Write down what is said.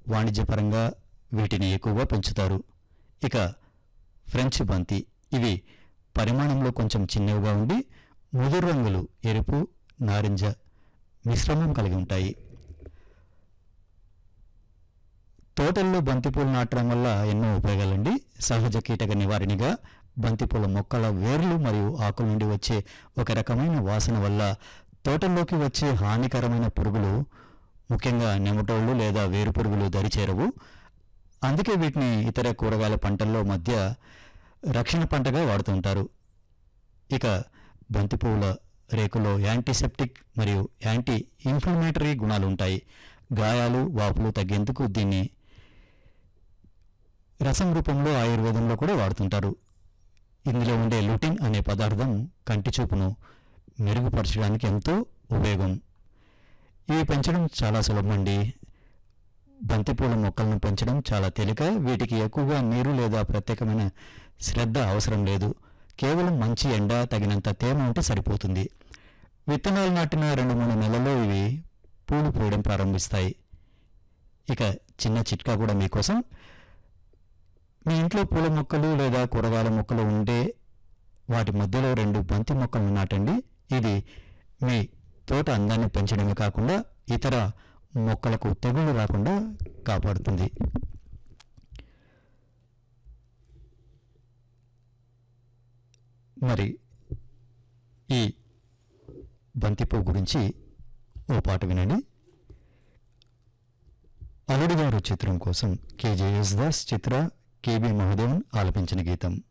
వాణిజ్యపరంగా వీటిని ఎక్కువగా పెంచుతారు ఇక ఫ్రెంచ్ బంతి ఇవి పరిమాణంలో కొంచెం చిన్నవిగా ఉండి ముదురు రంగులు ఎరుపు నారింజ మిశ్రమం కలిగి ఉంటాయి తోటల్లో బంతిపూలు నాటడం వల్ల ఎన్నో ఉపయోగాలండి సహజ కీటక నివారణగా బంతిపూల మొక్కల వేర్లు మరియు ఆకుల నుండి వచ్చే ఒక రకమైన వాసన వల్ల తోటల్లోకి వచ్చే హానికరమైన పురుగులు ముఖ్యంగా నెమటోళ్ళు లేదా వేరు పురుగులు దరిచేరవు అందుకే వీటిని ఇతర కూరగాయల పంటల్లో మధ్య రక్షణ పంటగా వాడుతుంటారు ఇక బంతిపువ్వుల రేకులో యాంటీసెప్టిక్ మరియు యాంటీ ఇన్ఫ్లమేటరీ గుణాలు ఉంటాయి గాయాలు వాపులు తగ్గేందుకు దీన్ని రసం రూపంలో ఆయుర్వేదంలో కూడా వాడుతుంటారు ఇందులో ఉండే లుటిన్ అనే పదార్థం కంటి చూపును మెరుగుపరచడానికి ఎంతో ఉపయోగం ఇవి పెంచడం చాలా సులభం అండి బంతిపూల మొక్కలను పెంచడం చాలా తేలిక వీటికి ఎక్కువగా నీరు లేదా ప్రత్యేకమైన శ్రద్ధ అవసరం లేదు కేవలం మంచి ఎండ తగినంత తేమ ఉంటే సరిపోతుంది విత్తనాలు నాటిన రెండు మూడు నెలల్లో ఇవి పూలు పూయడం ప్రారంభిస్తాయి ఇక చిన్న చిట్కా కూడా మీకోసం మీ ఇంట్లో పూల మొక్కలు లేదా కూరగాయల మొక్కలు ఉండే వాటి మధ్యలో రెండు బంతి మొక్కలను నాటండి ఇది మీ తోట అందాన్ని పెంచడమే కాకుండా ఇతర మొక్కలకు తెగుళ్ళు రాకుండా కాపాడుతుంది మరి ఈ బంతిపువ్వు గురించి ఓ పాట వినండి అల్లుడు గారు చిత్రం కోసం కేజే యేసుదాస్ చిత్ర కేబి మహదేవన్ ఆలపించిన గీతం